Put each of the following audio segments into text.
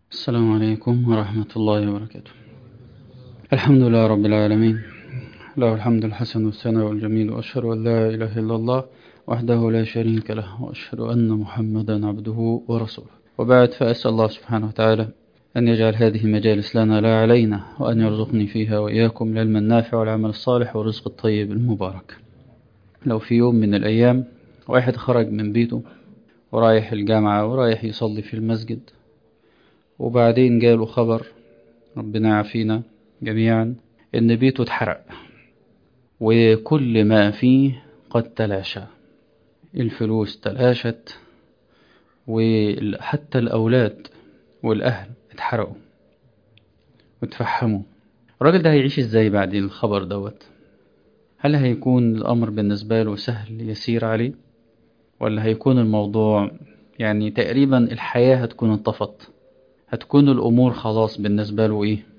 السلام عليكم ورحمة الله وبركاته الحمد لله رب العالمين له الحمد الحسن والثناء والجميل وأشهد أن لا إله إلا الله وحده لا شريك له وأشهد أن محمدا عبده ورسوله وبعد فأسأل الله سبحانه وتعالى أن يجعل هذه مجالس لنا لا علينا وأن يرزقني فيها وإياكم العلم النافع والعمل الصالح والرزق الطيب المبارك لو في يوم من الأيام واحد خرج من بيته ورايح الجامعة ورايح يصلي في المسجد وبعدين جاله خبر ربنا يعافينا جميعا ان بيته اتحرق وكل ما فيه قد تلاشى الفلوس تلاشت وحتى الأولاد والأهل اتحرقوا واتفحموا الراجل ده هيعيش ازاي بعد الخبر دوت هل هيكون الأمر بالنسبة له سهل يسير عليه ولا هيكون الموضوع يعني تقريبا الحياة هتكون انطفت هتكون الأمور خلاص بالنسبة له إيه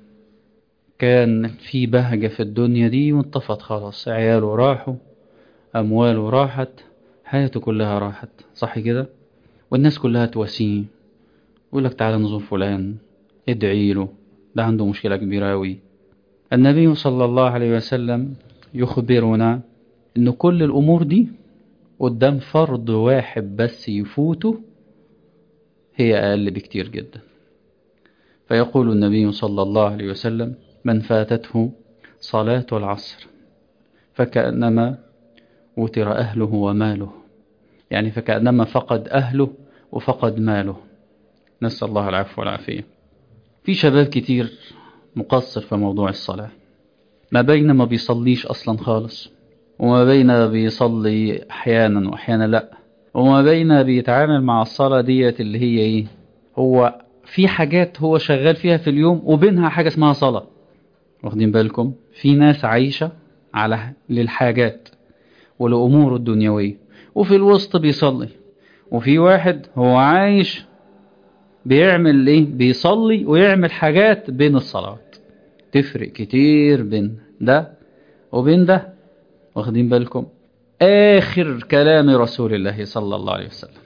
كان في بهجة في الدنيا دي وانطفت خلاص عياله راحوا أمواله راحت حياته كلها راحت صح كده والناس كلها تواسيه يقول لك تعالى نزور فلان ادعي له ده عنده مشكلة كبيرة أوي النبي صلى الله عليه وسلم يخبرنا إن كل الأمور دي قدام فرض واحد بس يفوته هي أقل بكتير جدا فيقول النبي صلى الله عليه وسلم من فاتته صلاة العصر فكأنما وتر أهله وماله يعني فكأنما فقد أهله وفقد ماله نسأل الله العفو والعافية في شباب كتير مقصر في موضوع الصلاة ما بين ما بيصليش أصلا خالص وما بين بيصلي أحيانا وأحيانا لأ وما بين بيتعامل مع الصلاة ديت اللي هي إيه هو في حاجات هو شغال فيها في اليوم وبينها حاجة اسمها صلاة واخدين بالكم في ناس عايشة على للحاجات والأمور الدنيوية وفي الوسط بيصلي وفي واحد هو عايش بيعمل ايه بيصلي ويعمل حاجات بين الصلوات تفرق كتير بين ده وبين ده واخدين بالكم آخر كلام رسول الله صلى الله عليه وسلم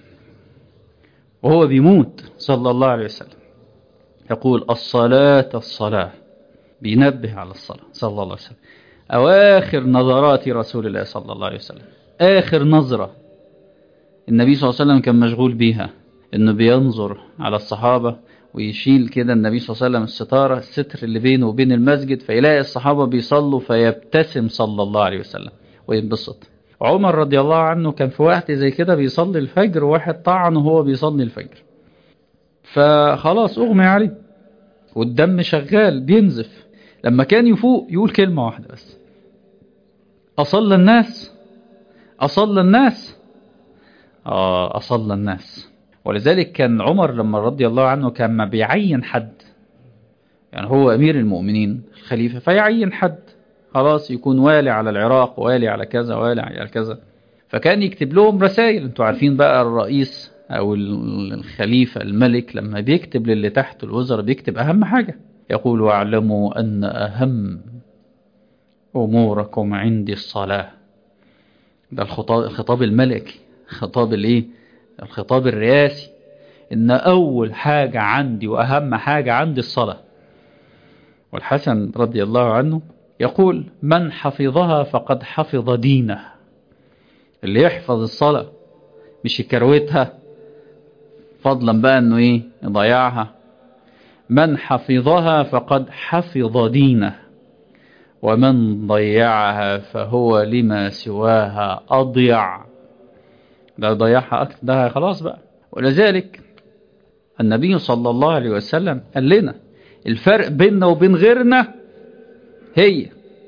وهو بيموت صلى الله عليه وسلم يقول الصلاة الصلاة بينبه على الصلاة صلى الله عليه وسلم أواخر نظرات رسول الله صلى الله عليه وسلم آخر نظرة النبي صلى الله عليه وسلم كان مشغول بيها إنه بينظر على الصحابة ويشيل كده النبي صلى الله عليه وسلم الستارة الستر اللي بينه وبين المسجد فيلاقي الصحابة بيصلوا فيبتسم صلى الله عليه وسلم وينبسط عمر رضي الله عنه كان في وقت زي كده بيصلي الفجر وواحد طعن وهو بيصلي الفجر فخلاص اغمي عليه والدم شغال بينزف لما كان يفوق يقول كلمة واحدة بس أصلى الناس أصلى الناس آه أصلى الناس ولذلك كان عمر لما رضي الله عنه كان ما بيعين حد يعني هو أمير المؤمنين الخليفة فيعين حد خلاص يكون والي على العراق والي على كذا والي على كذا فكان يكتب لهم رسائل انتوا عارفين بقى الرئيس او الخليفة الملك لما بيكتب للي تحت الوزراء بيكتب اهم حاجة يقول واعلموا ان اهم اموركم عندي الصلاة ده الخطاب, الخطاب الملكي خطاب الايه الخطاب الرئاسي ان اول حاجة عندي واهم حاجة عندي الصلاة والحسن رضي الله عنه يقول من حفظها فقد حفظ دينه اللي يحفظ الصلاة مش يكروتها فضلا بقى انه ايه يضيعها من حفظها فقد حفظ دينه ومن ضيعها فهو لما سواها أضيع ده ضيعها أكتر ده خلاص بقى ولذلك النبي صلى الله عليه وسلم قال لنا الفرق بيننا وبين غيرنا هي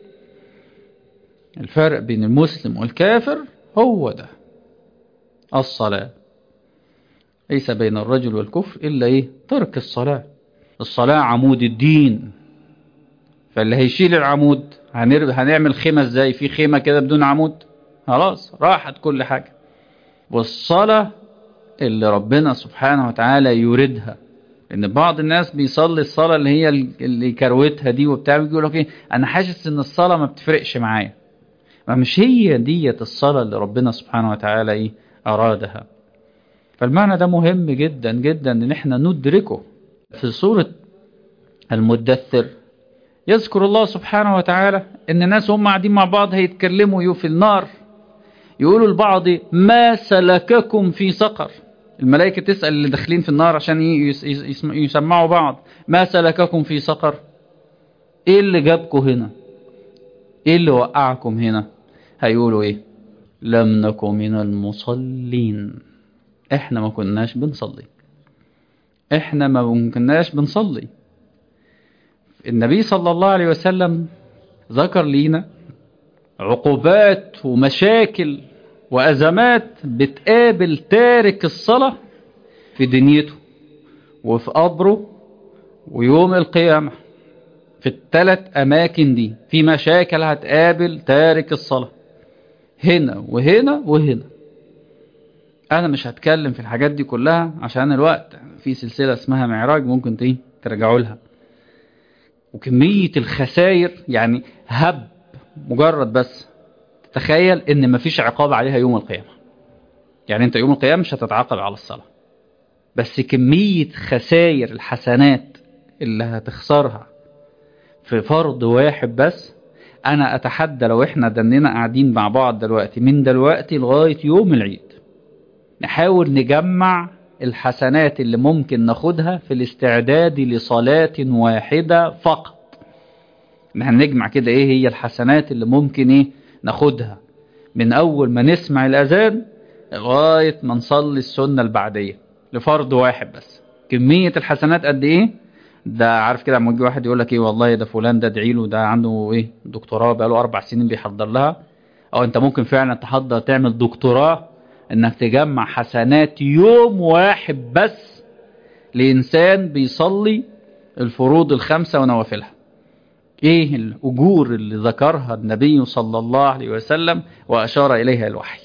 الفرق بين المسلم والكافر هو ده الصلاة ليس بين الرجل والكفر إلا إيه ترك الصلاة الصلاة عمود الدين فاللي هيشيل العمود هنعمل خيمة ازاي في خيمة كده بدون عمود خلاص راحت كل حاجة والصلاة اللي ربنا سبحانه وتعالى يريدها ان بعض الناس بيصلي الصلاة اللي هي اللي كروتها دي وبتاع يقول لك ايه انا حاسس ان الصلاة ما بتفرقش معايا ما مش هي ديت الصلاة اللي ربنا سبحانه وتعالى ايه ارادها فالمعنى ده مهم جدا جدا ان احنا ندركه في سورة المدثر يذكر الله سبحانه وتعالى ان الناس هم قاعدين مع بعض هيتكلموا في النار يقولوا لبعض ما سلككم في سقر الملائكة تسأل اللي داخلين في النار عشان يسمعوا بعض ما سلككم في سقر ايه اللي جابكم هنا ايه اللي وقعكم هنا هيقولوا ايه لم نكن من المصلين احنا ما كناش بنصلي احنا ما كناش بنصلي النبي صلى الله عليه وسلم ذكر لينا عقوبات ومشاكل وأزمات بتقابل تارك الصلاة في دنيته وفي قبره ويوم القيامة في الثلاث أماكن دي في مشاكل هتقابل تارك الصلاة هنا وهنا وهنا أنا مش هتكلم في الحاجات دي كلها عشان الوقت في سلسلة اسمها معراج ممكن ترجعوا لها وكمية الخسائر يعني هب مجرد بس تخيل ان مفيش عقاب عليها يوم القيامة يعني انت يوم القيامة مش هتتعاقب على الصلاة بس كمية خسائر الحسنات اللي هتخسرها في فرض واحد بس انا اتحدى لو احنا دننا قاعدين مع بعض دلوقتي من دلوقتي لغاية يوم العيد نحاول نجمع الحسنات اللي ممكن ناخدها في الاستعداد لصلاة واحدة فقط نحن نجمع كده ايه هي الحسنات اللي ممكن ايه ناخدها من اول ما نسمع الاذان لغاية ما نصلي السنة البعدية لفرض واحد بس كمية الحسنات قد ايه ده عارف كده لما يجي واحد يقول لك ايه والله ده فلان ده ادعي له ده عنده ايه دكتوراه بقاله اربع سنين بيحضر لها او انت ممكن فعلا تحضر تعمل دكتوراه انك تجمع حسنات يوم واحد بس لانسان بيصلي الفروض الخمسة ونوافلها ايه الاجور اللي ذكرها النبي صلى الله عليه وسلم واشار اليها الوحي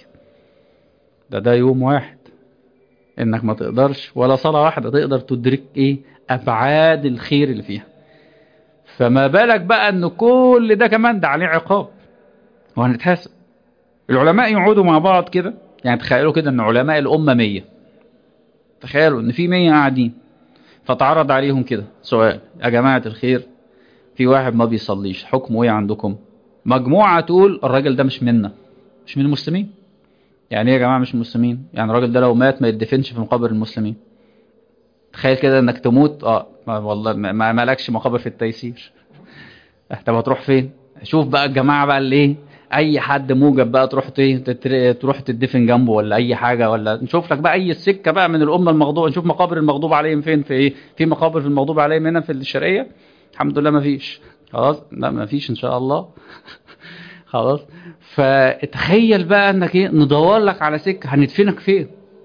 ده ده يوم واحد انك ما تقدرش ولا صلاة واحدة تقدر تدرك ايه ابعاد الخير اللي فيها فما بالك بقى ان كل ده كمان ده عليه عقاب وهنتحاسب العلماء يقعدوا مع بعض كده يعني تخيلوا كده ان علماء الامة مية تخيلوا ان في مية قاعدين فتعرض عليهم كده سؤال يا جماعة الخير في واحد ما بيصليش حكمه ايه عندكم مجموعة تقول الراجل ده مش منا مش من المسلمين يعني ايه يا جماعة مش مسلمين يعني الراجل ده لو مات ما يدفنش في مقابر المسلمين تخيل كده انك تموت اه ما والله ما مالكش مقابر في التيسير طب هتروح فين شوف بقى الجماعة بقى اللي ايه اي حد موجب بقى تروح تروح تدفن جنبه ولا اي حاجة ولا نشوف لك بقى اي سكة بقى من الامة المغضوبة نشوف مقابر المغضوب عليهم فين في ايه في مقابر في المغضوب عليهم هنا في الشرقية الحمد لله ما فيش خلاص لا ما فيش ان شاء الله خلاص فتخيل بقى انك ايه ندور لك على سكة هندفنك فين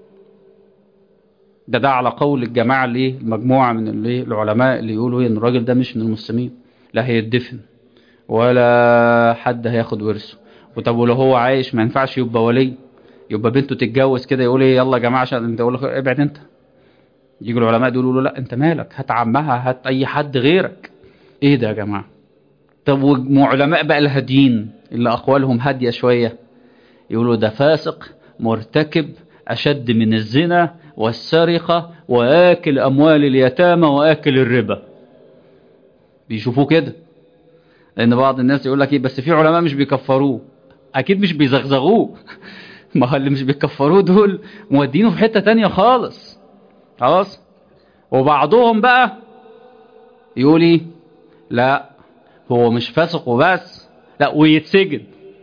ده ده على قول الجماعة اللي ايه المجموعة من اللي العلماء اللي يقولوا ايه ان الراجل ده مش من المسلمين لا هيدفن ولا حد هياخد ورثه وطب ولو هو عايش ما ينفعش يبقى ولي يبقى بنته تتجوز كده يقول ايه يلا يا جماعه عشان انت يقول لك ابعد انت يجوا العلماء يقولوا له لا انت مالك هات عمها هات اي حد غيرك ايه ده يا جماعه طب وعلماء بقى الهاديين اللي اقوالهم هاديه شويه يقولوا ده فاسق مرتكب اشد من الزنا والسرقه واكل اموال اليتامى واكل الربا بيشوفوه كده لان بعض الناس يقول لك ايه بس في علماء مش بيكفروه اكيد مش بيزغزغوه ما هو اللي مش بيكفروه دول مودينه في حتة تانية خالص خلاص وبعضهم بقى يقول ايه لا هو مش فاسق وبس لا ويتسجن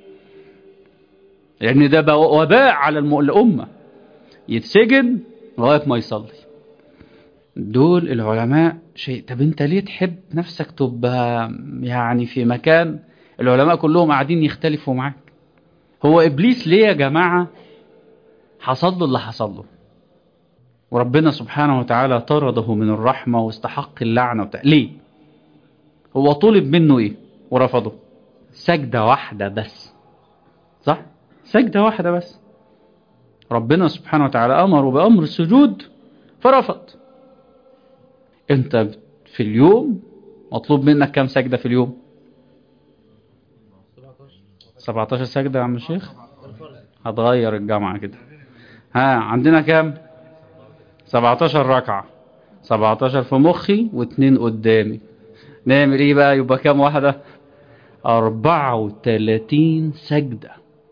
لان يعني ده وباء على الامة يتسجن لغاية ما يصلي دول العلماء شيء طب انت ليه تحب نفسك تبقى يعني في مكان العلماء كلهم قاعدين يختلفوا معاك هو ابليس ليه يا جماعة حصل له اللي حصل له وربنا سبحانه وتعالى طرده من الرحمة واستحق اللعنة وبتاع ليه هو طلب منه ايه ورفضه سجدة واحدة بس صح سجدة واحدة بس ربنا سبحانه وتعالى أمره بأمر السجود فرفض انت في اليوم مطلوب منك كام سجدة في اليوم 17 سجدة يا عم الشيخ هتغير الجامعة كده ها عندنا كام 17 ركعة 17 في مخي واتنين قدامي نعمل ايه بقى يبقى كام واحدة 34 سجدة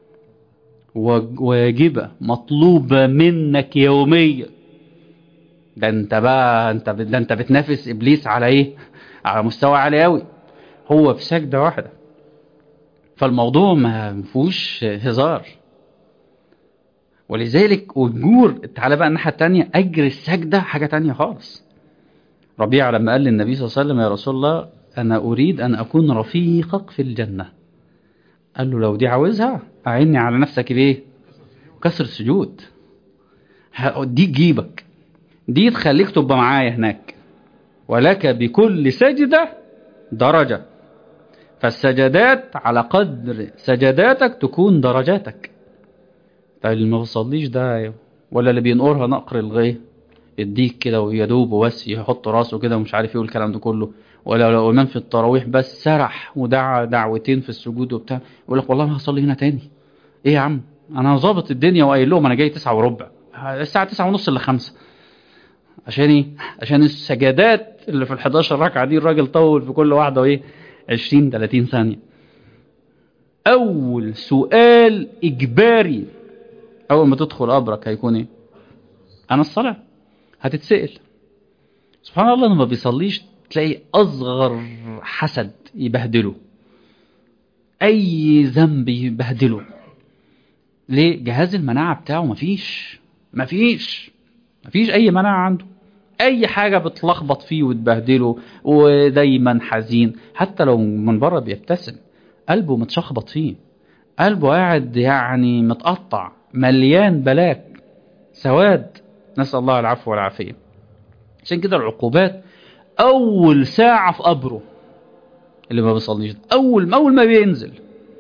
واجبة مطلوبة منك يوميا ده انت بقى انت ده انت بتنافس ابليس على ايه على مستوى عالي قوي هو في سجدة واحدة فالموضوع ما فيهوش هزار ولذلك أجور تعالى بقى الناحية التانية أجر السجدة حاجة تانية خالص ربيعة لما قال للنبي صلى الله عليه وسلم يا رسول الله أنا أريد أن أكون رفيقك في الجنة قال له لو دي عاوزها أعني على نفسك بإيه كسر السجود دي تجيبك دي تخليك تبقى معايا هناك ولك بكل سجدة درجة فالسجدات على قدر سجداتك تكون درجاتك فاللي ما بيصليش ده ولا اللي بينقرها نقر الغيه يديك كده ويدوب بس يحط راسه كده ومش عارف ايه والكلام ده كله ولا لو امام في التراويح بس سرح ودعا دعوتين في السجود وبتاع يقول لك والله انا هصلي هنا تاني ايه يا عم انا ظابط الدنيا وقايل لهم انا جاي تسعة وربع الساعة تسعة ونص الا خمسة عشان ايه عشان السجدات اللي في ال 11 ركعة دي الراجل طول في كل واحدة ايه 20 30 ثانية اول سؤال اجباري اول ما تدخل قبرك هيكون ايه انا الصلاة هتتسأل سبحان الله لما بيصليش تلاقي اصغر حسد يبهدله اي ذنب يبهدله ليه جهاز المناعة بتاعه مفيش مفيش مفيش اي مناعة عنده اي حاجة بتلخبط فيه وتبهدله ودايما حزين حتى لو من بره بيبتسم قلبه متشخبط فيه قلبه قاعد يعني متقطع مليان بلاك سواد نسأل الله العفو والعافية عشان كده العقوبات أول ساعة في قبره اللي ما بيصليش أول ما أول ما بينزل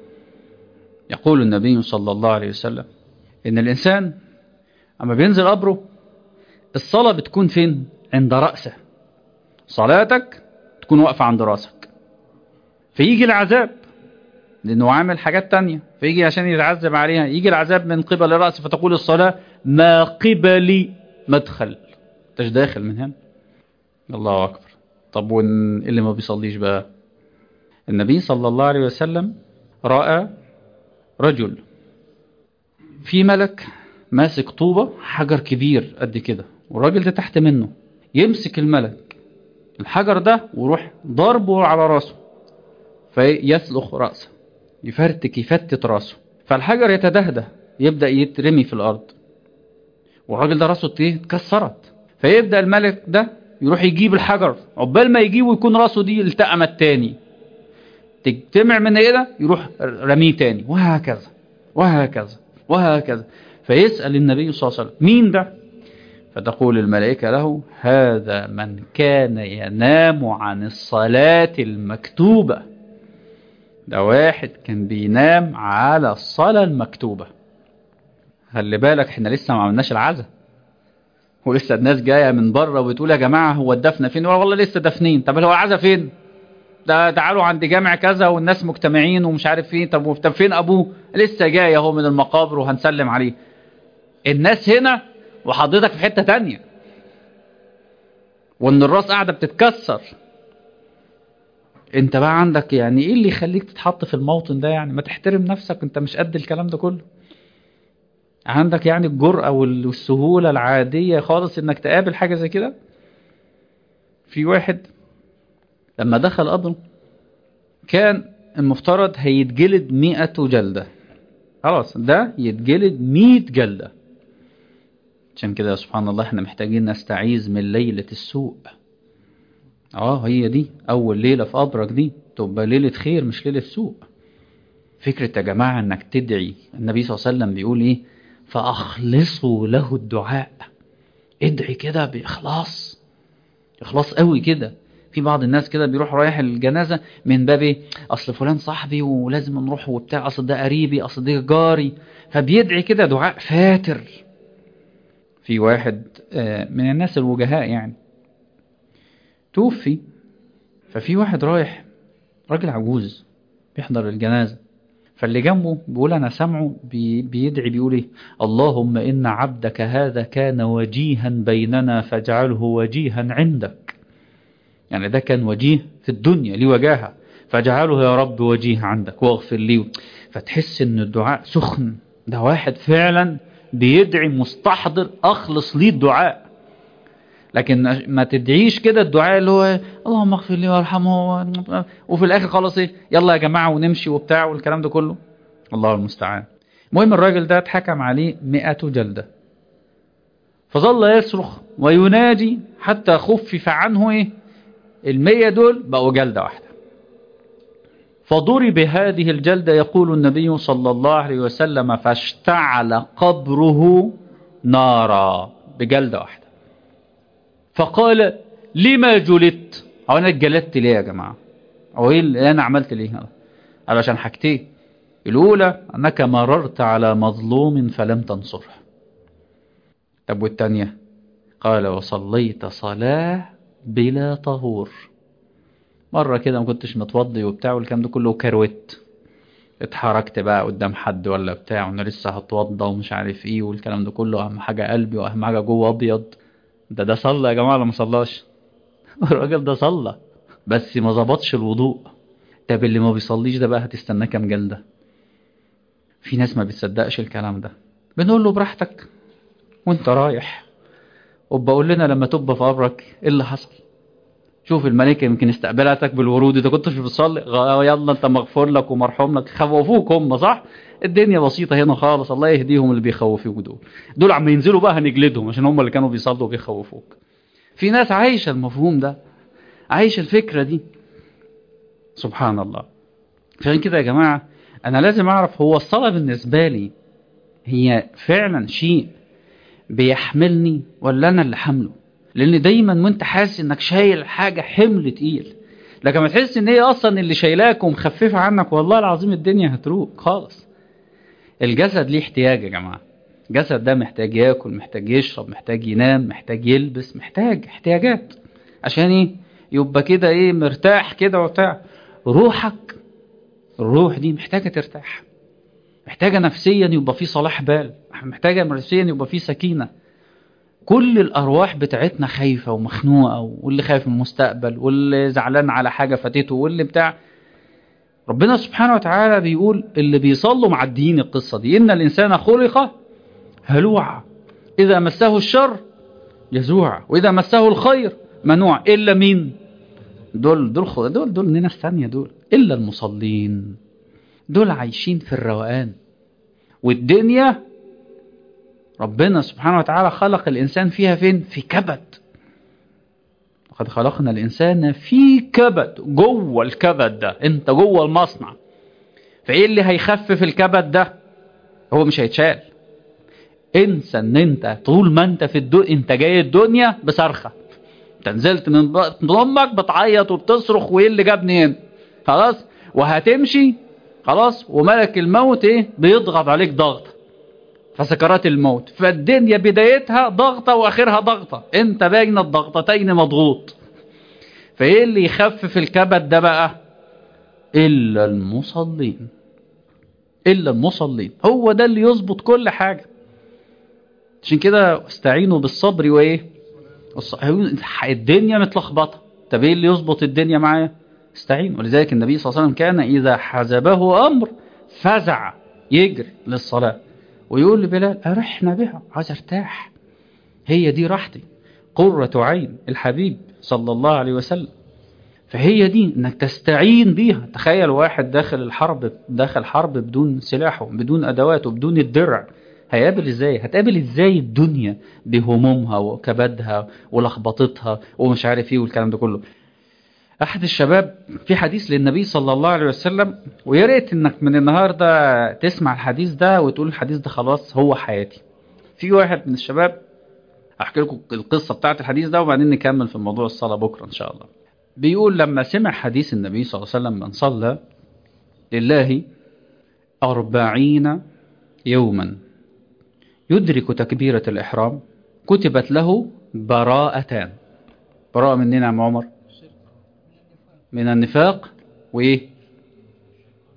يقول النبي صلى الله عليه وسلم إن الإنسان أما بينزل قبره الصلاة بتكون فين عند رأسه صلاتك تكون واقفة عند رأسك فيجي العذاب لأنه عامل حاجات تانية فيجي عشان يتعذب عليها يجي العذاب من قبل رأسه فتقول الصلاة ما قبلي مدخل انتش داخل من هنا الله أكبر طب واللي ما بيصليش بقى النبي صلى الله عليه وسلم رأى رجل في ملك ماسك طوبة حجر كبير قد كده والراجل ده تحت منه يمسك الملك الحجر ده ويروح ضربه على راسه فيسلخ رأسه يفرتك يفتت راسه فالحجر يتدهده يبدأ يترمي في الأرض والراجل ده راسه اتكسرت فيبدأ الملك ده يروح يجيب الحجر عقبال ما يجيبه يكون راسه دي التأمت تاني تجتمع من كده يروح رميه تاني وهكذا وهكذا وهكذا فيسأل النبي صلى الله عليه وسلم مين ده فتقول الملائكة له هذا من كان ينام عن الصلاة المكتوبة ده واحد كان بينام على الصلاة المكتوبة خلي بالك احنا لسه ما عملناش العزاء ولسه الناس جاية من بره وبتقول يا جماعة هو الدفن فين والله لسه دفنين طب هو العزاء فين ده تعالوا عند جامع كذا والناس مجتمعين ومش عارف فين طب طب فين ابوه لسه جاي اهو من المقابر وهنسلم عليه الناس هنا وحضرتك في حتة تانية وان الراس قاعدة بتتكسر انت بقى عندك يعني ايه اللي يخليك تتحط في الموطن ده يعني ما تحترم نفسك انت مش قد الكلام ده كله عندك يعني الجرأة والسهولة العادية خالص انك تقابل حاجة زي كده في واحد لما دخل قبره كان المفترض هيتجلد مئة جلدة خلاص ده يتجلد مئة جلدة عشان كده سبحان الله احنا محتاجين نستعيذ من ليلة السوء اه هي دي اول ليلة في قبرك دي تبقى ليلة خير مش ليلة سوء فكرة يا جماعة انك تدعي النبي صلى الله عليه وسلم بيقول ايه فاخلصوا له الدعاء ادعي كده باخلاص اخلاص قوي كده في بعض الناس كده بيروح رايح الجنازة من باب ايه اصل فلان صاحبي ولازم نروح وبتاع اصل ده قريبي اصل ده جاري فبيدعي كده دعاء فاتر في واحد من الناس الوجهاء يعني توفي ففي واحد رايح راجل عجوز بيحضر الجنازة فاللي جنبه بيقول أنا سامعه بي بيدعي بيقول إيه اللهم إن عبدك هذا كان وجيها بيننا فاجعله وجيها عندك يعني ده كان وجيه في الدنيا ليه وجاهه فاجعله يا رب وجيه عندك واغفر لي فتحس ان الدعاء سخن ده واحد فعلا بيدعي مستحضر اخلص ليه الدعاء لكن ما تدعيش كده الدعاء اللي هو اللهم اغفر لي وارحمه وفي الاخر خلاص ايه يلا يا جماعه ونمشي وبتاع والكلام ده كله الله المستعان المهم الراجل ده اتحكم عليه 100 جلده فظل يصرخ وينادي حتى خفف عنه ايه المية دول بقوا جلدة واحدة فضرب هذه الجلدة يقول النبي صلى الله عليه وسلم فاشتعل قبره نارا بجلدة واحدة فقال لما جلدت أو أنا اتجلدت ليه يا جماعة أو إيه اللي أنا عملت ليه علشان حاجتين الأولى أنك مررت على مظلوم فلم تنصره طب والتانية قال وصليت صلاة بلا طهور مرة كده ما كنتش متوضي وبتاع والكلام ده كله كروت اتحركت بقى قدام حد ولا بتاع وانا لسه هتوضى ومش عارف ايه والكلام ده كله اهم حاجة قلبي واهم حاجة جوه ابيض ده ده صلى يا جماعة ولا ما صلاش الراجل ده صلى بس ما ظبطش الوضوء طب اللي ما بيصليش ده بقى هتستناه كام جلدة في ناس ما بتصدقش الكلام ده بنقول له براحتك وانت رايح وبقول لنا لما تبقى في قبرك ايه اللي حصل شوف الملائكه يمكن استقبلتك بالورود انت كنتش بتصلي يلا انت مغفور لك ومرحوم لك خوفوك هم صح الدنيا بسيطه هنا خالص الله يهديهم اللي بيخوفوك دول دول عم ينزلوا بقى هنجلدهم عشان هم اللي كانوا بيصلوا وبيخوفوك في ناس عايشه المفهوم ده عايشه الفكره دي سبحان الله عشان كده يا جماعه انا لازم اعرف هو الصلاه بالنسبه لي هي فعلا شيء بيحملني ولا انا اللي حمله لان دايما وانت حاسس انك شايل حاجه حمل تقيل لكن ما تحس ان هي اصلا اللي شايلاك ومخففه عنك والله العظيم الدنيا هتروق خالص الجسد ليه احتياج يا جماعه الجسد ده محتاج ياكل محتاج يشرب محتاج ينام محتاج يلبس محتاج احتياجات عشان ايه يبقى كده ايه مرتاح كده وبتاع روحك الروح دي محتاجه ترتاح محتاجه نفسيا يبقى في صلاح بال محتاجه نفسيا يبقى في سكينه كل الارواح بتاعتنا خايفه ومخنوقه واللي خايف من المستقبل واللي زعلان على حاجه فاتته واللي بتاع ربنا سبحانه وتعالى بيقول اللي بيصلوا معديين القصه دي ان الانسان خلق هلوعا اذا مسه الشر يزوع واذا مسه الخير منوع الا مين دول دول دول دول الناس الثانيه دول الا المصلين دول عايشين في الروقان والدنيا ربنا سبحانه وتعالى خلق الإنسان فيها فين؟ في كبد لقد خلقنا الإنسان في كبد جوه الكبد ده أنت جوه المصنع فإيه اللي هيخفف الكبد ده؟ هو مش هيتشال انسى ان انت طول ما انت في الدنيا انت جاي الدنيا بصرخه انت نزلت من امك بتعيط وبتصرخ وايه اللي جابني هنا خلاص وهتمشي خلاص وملك الموت ايه بيضغط عليك ضغط فسكرات الموت فالدنيا بدايتها ضغطة واخرها ضغطة انت بين الضغطتين مضغوط فايه اللي يخفف الكبد ده بقى الا المصلين الا المصلين هو ده اللي يظبط كل حاجة عشان كده استعينوا بالصبر وايه الدنيا متلخبطة طب ايه اللي يظبط الدنيا معايا استعين ولذلك النبي صلى الله عليه وسلم كان إذا حزبه أمر فزع يجري للصلاة ويقول لبلال أرحنا بها عايز ارتاح هي دي راحتي قرة عين الحبيب صلى الله عليه وسلم فهي دي انك تستعين بيها تخيل واحد داخل الحرب داخل حرب بدون سلاحه بدون ادواته بدون الدرع هيقابل ازاي هتقابل ازاي الدنيا بهمومها وكبدها ولخبطتها ومش عارف ايه والكلام ده كله احد الشباب في حديث للنبي صلى الله عليه وسلم ويا ريت انك من النهارده تسمع الحديث ده وتقول الحديث ده خلاص هو حياتي في واحد من الشباب احكي لكم القصه بتاعت الحديث ده وبعدين نكمل في موضوع الصلاه بكره ان شاء الله بيقول لما سمع حديث النبي صلى الله عليه وسلم من صلى لله أربعين يوما يدرك تكبيرة الإحرام كتبت له براءتان براءة مننا يا عمر من النفاق وإيه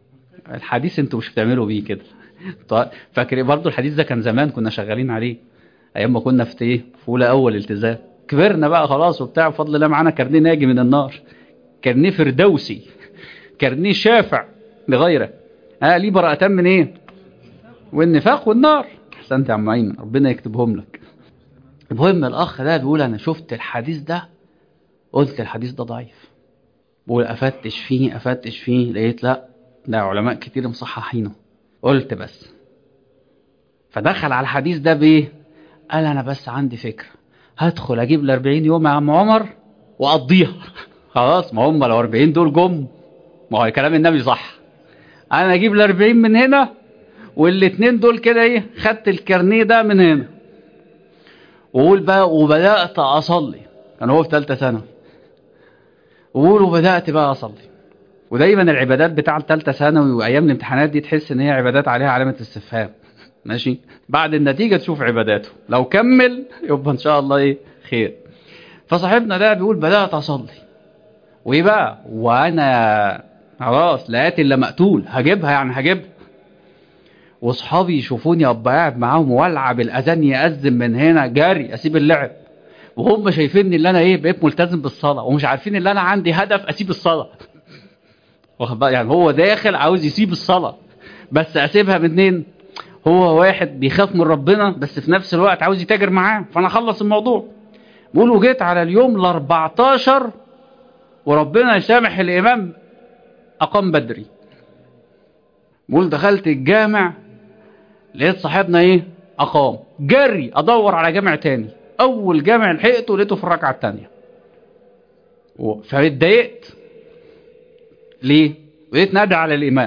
الحديث انتوا مش بتعملوا بيه كده طيب، فاكر برضو الحديث ده كان زمان كنا شغالين عليه ايام ما كنا في ايه في اولى اول التزام كبرنا بقى خلاص وبتاع بفضل الله معانا كارنيه ناجي من النار كارنيه فردوسي كارنيه شافع لغيره اه ليه براءتان من ايه والنفاق والنار احسنت يا عم ايمن ربنا يكتبهم لك المهم الاخ ده بيقول انا شفت الحديث ده قلت الحديث ده ضعيف بقول افتش فيه افتش فيه لقيت لا ده علماء كتير مصححينه قلت بس فدخل على الحديث ده بايه قال انا بس عندي فكره هدخل اجيب ال 40 يوم يا عم عمر واقضيها خلاص ما هم لو 40 دول جم ما هو كلام النبي صح انا اجيب ال 40 من هنا والاثنين دول كده ايه خدت الكارنيه ده من هنا وقول بقى وبدات اصلي كان هو في ثالثه ثانوي وقول وبدات بقى اصلي ودايما العبادات بتاع الثالثه ثانوي وايام الامتحانات دي تحس ان هي عبادات عليها علامه استفهام ماشي بعد النتيجه تشوف عباداته لو كمل يبقى ان شاء الله ايه خير فصاحبنا ده بيقول بدات اصلي وايه بقى وانا خلاص لقيت الا مقتول هجيبها يعني هجيبها واصحابي يشوفوني ابقى قاعد معاهم والعب الاذان ياذن من هنا جري اسيب اللعب وهم شايفيني اللي انا ايه بقيت ملتزم بالصلاه ومش عارفين ان انا عندي هدف اسيب الصلاه واخد بقى يعني هو داخل عاوز يسيب الصلاه بس اسيبها منين هو واحد بيخاف من ربنا بس في نفس الوقت عاوز يتاجر معاه فانا اخلص الموضوع بيقولوا جيت على اليوم ال 14 وربنا يسامح الامام اقام بدري بقول دخلت الجامع لقيت صاحبنا ايه اقام جري ادور على جامع تاني اول جامع لحقته لقيته في الركعه الثانيه فاتضايقت ليه لقيت نادى على الامام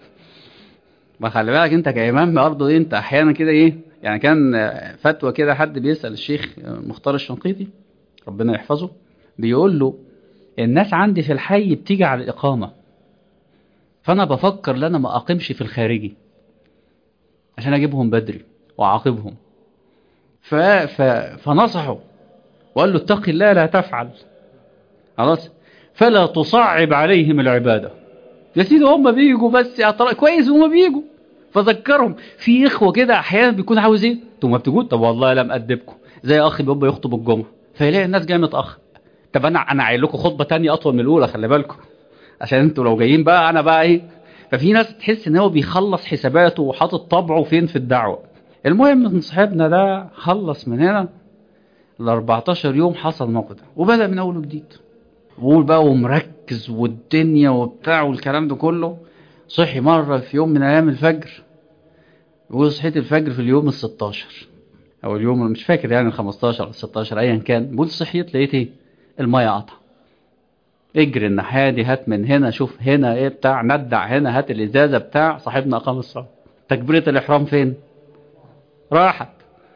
ما خلي بالك انت كامام برضه ايه انت احيانا كده ايه يعني كان فتوى كده حد بيسال الشيخ مختار الشنقيطي ربنا يحفظه بيقول له الناس عندي في الحي بتيجي على الاقامه فانا بفكر ان انا ما اقيمش في الخارجي عشان اجيبهم بدري واعاقبهم ف... ف... فنصحه وقال له اتق الله لا تفعل خلاص فلا تصعب عليهم العباده يا سيدي هم بيجوا بس يا ترى كويس هم بيجوا فذكرهم في اخوه كده احيانا بيكون عاوز ايه انتوا ما بتجوا طب والله لم ادبكم زي اخ بيبقى يخطب الجمعه فيلاقي الناس جايه متاخر طب انا انا عايل لكم خطبه تانية اطول من الاولى خلي بالكم عشان انتوا لو جايين بقى انا بقى ايه ففي ناس تحس ان هو بيخلص حساباته وحاطط طبعه فين في الدعوه المهم ان صاحبنا ده خلص من هنا ال 14 يوم حصل موقف ده وبدا من اول وجديد وقول بقى ومركز والدنيا وبتاع والكلام ده كله صحي مره في يوم من ايام الفجر يقول صحيت الفجر في اليوم ال 16 او اليوم مش فاكر يعني ال 15 ال 16 ايا كان بقول صحيت لقيت ايه الميه قطع اجري الناحيه دي هات من هنا شوف هنا ايه بتاع ندع هنا هات الازازه بتاع صاحبنا اقام الصلاه تكبيره الاحرام فين راحت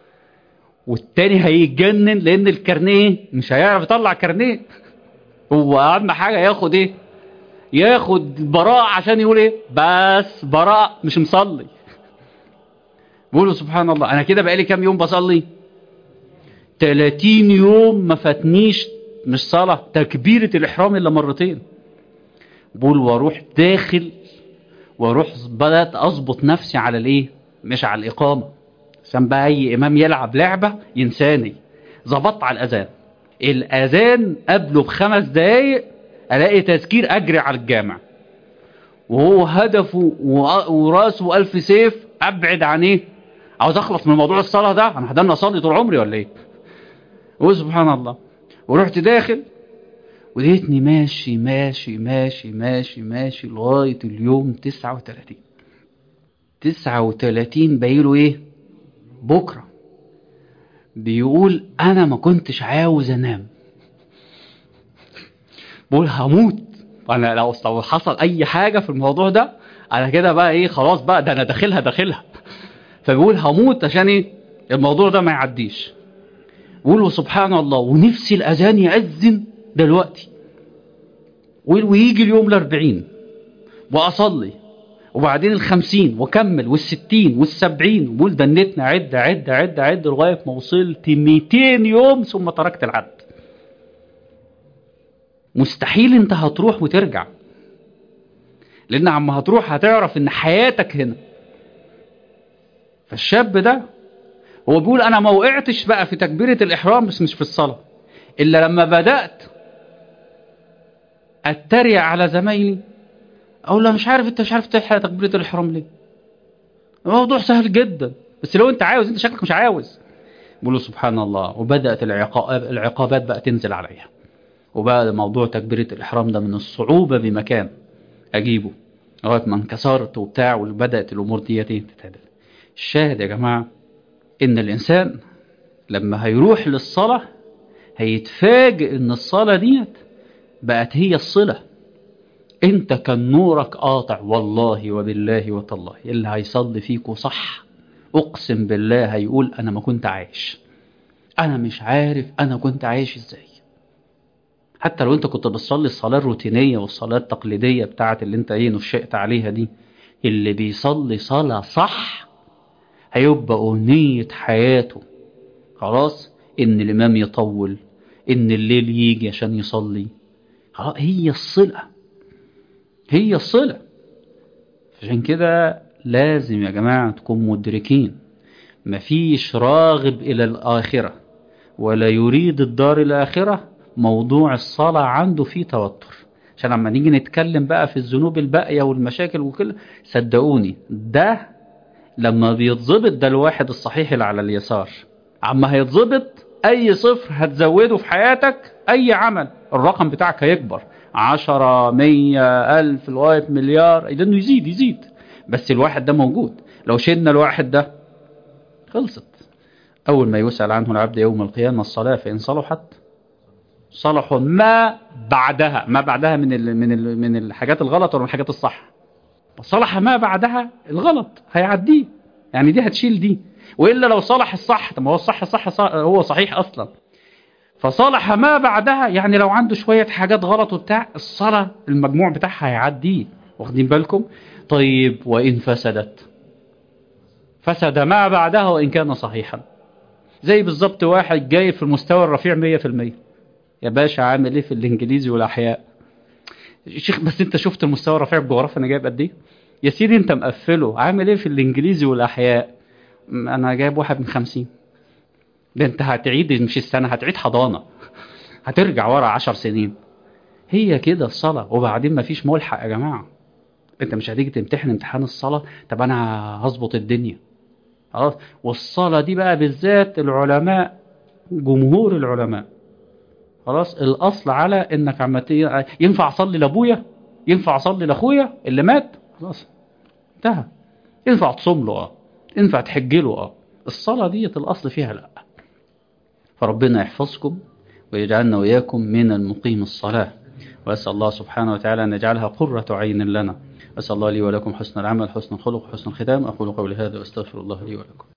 والتاني هيتجنن لان الكارنيه مش هيعرف يطلع كارنيه هو اهم حاجه ياخد ايه ياخد براءة عشان يقول ايه بس براءة مش مصلي بيقولوا سبحان الله انا كده بقالي كام يوم بصلي 30 يوم ما فاتنيش مش صلاة تكبيرة الإحرام إلا مرتين بقول واروح داخل واروح بدأت أظبط نفسي على الإيه مش على الإقامة عشان بقى أي إمام يلعب لعبة ينساني ظبطت على الأذان الأذان قبله بخمس دقايق ألاقي تذكير أجري على الجامع وهو هدفه وراسه ألف سيف أبعد عن إيه عاوز أخلص من موضوع الصلاة ده أنا هدلنا أصلي طول عمري ولا إيه وسبحان الله ورحت داخل ولقيتني ماشي ماشي ماشي ماشي ماشي لغاية اليوم 39 39 بايله ايه بكرة بيقول انا ما كنتش عاوز انام بقول هموت انا لو لو حصل اي حاجة في الموضوع ده انا كده بقى ايه خلاص بقى ده انا داخلها داخلها فبيقول هموت عشان ايه الموضوع ده ما يعديش بيقول سبحان الله ونفسي الأذان يأذن دلوقتي ويجي اليوم الأربعين وأصلي وبعدين الخمسين وكمل والستين والسبعين وقول دنتنا عد عد عد عد لغاية ما وصلت 200 يوم ثم تركت العد مستحيل انت هتروح وترجع لان عما هتروح هتعرف ان حياتك هنا فالشاب ده هو بيقول انا ما وقعتش بقى في تكبيرة الاحرام بس مش في الصلاة الا لما بدأت اتريق على زمايلي اقول له مش عارف انت مش عارف تحرق تكبيرة الاحرام ليه الموضوع سهل جدا بس لو انت عاوز انت شكلك مش عاوز بيقولوا سبحان الله وبدأت العقاب العقابات بقى تنزل عليها وبقى موضوع تكبيرة الإحرام ده من الصعوبة بمكان أجيبه لغاية ما انكسرت وبتاع وبدأت الأمور دي تتعدل الشاهد يا جماعة إن الإنسان لما هيروح للصلاة هيتفاجئ إن الصلاة ديت بقت هي الصلة انت كان نورك قاطع والله وبالله وتالله اللي هيصلي فيكوا صح اقسم بالله هيقول انا ما كنت عايش انا مش عارف انا كنت عايش ازاي حتى لو انت كنت بتصلي الصلاة الروتينية والصلاة التقليدية بتاعت اللي انت ايه نشأت عليها دي اللي بيصلي صلاة صح هيبقى أغنية حياته خلاص ان الامام يطول ان الليل يجي عشان يصلي خلاص هي الصلة هي الصلة عشان كده لازم يا جماعة تكون مدركين مفيش راغب إلى الآخرة ولا يريد الدار الآخرة موضوع الصلاة عنده فيه توتر عشان لما نيجي نتكلم بقى في الذنوب الباقية والمشاكل وكل صدقوني ده لما بيتظبط ده الواحد الصحيح اللي على اليسار عما هيتظبط أي صفر هتزوده في حياتك أي عمل الرقم بتاعك هيكبر عشرة مية ألف لغاية مليار لأنه يزيد يزيد بس الواحد ده موجود لو شلنا الواحد ده خلصت أول ما يسأل عنه العبد يوم القيامة الصلاة فإن صلحت صلح ما بعدها ما بعدها من ال من ال من الحاجات الغلط ولا من الحاجات الصح صلح ما بعدها الغلط هيعديه يعني دي هتشيل دي وإلا لو صلح الصح طب ما هو الصح صح, صح هو صحيح أصلا فصلح ما بعدها يعني لو عنده شوية حاجات غلط وبتاع الصلاة المجموع بتاعها هيعديه واخدين بالكم طيب وإن فسدت فسد ما بعدها وإن كان صحيحا زي بالظبط واحد جاي في المستوى الرفيع مية في المية يا باشا عامل ايه في الانجليزي والاحياء شيخ بس انت شفت المستوى الرفيع بالجغرافيا انا جايب قد ايه يا سيدي انت مقفله عامل ايه في الانجليزي والاحياء انا جايب واحد من خمسين ده انت هتعيد مش السنة هتعيد حضانة هترجع ورا عشر سنين هي كده الصلاة وبعدين مفيش ملحق يا جماعة انت مش هتيجي تمتحن امتحان الصلاة طب انا هظبط الدنيا خلاص والصلاة دي بقى بالذات العلماء جمهور العلماء خلاص الاصل على انك عم ينفع اصلي لابويا ينفع اصلي لاخويا اللي مات خلاص انتهى ينفع تصوم له اه ينفع تحج له اه الصلاة ديت الاصل فيها لا فربنا يحفظكم ويجعلنا وإياكم من المقيم الصلاة وأسأل الله سبحانه وتعالى أن يجعلها قرة عين لنا أسأل الله لي ولكم حسن العمل حسن الخلق حسن الختام أقول قولي هذا وأستغفر الله لي ولكم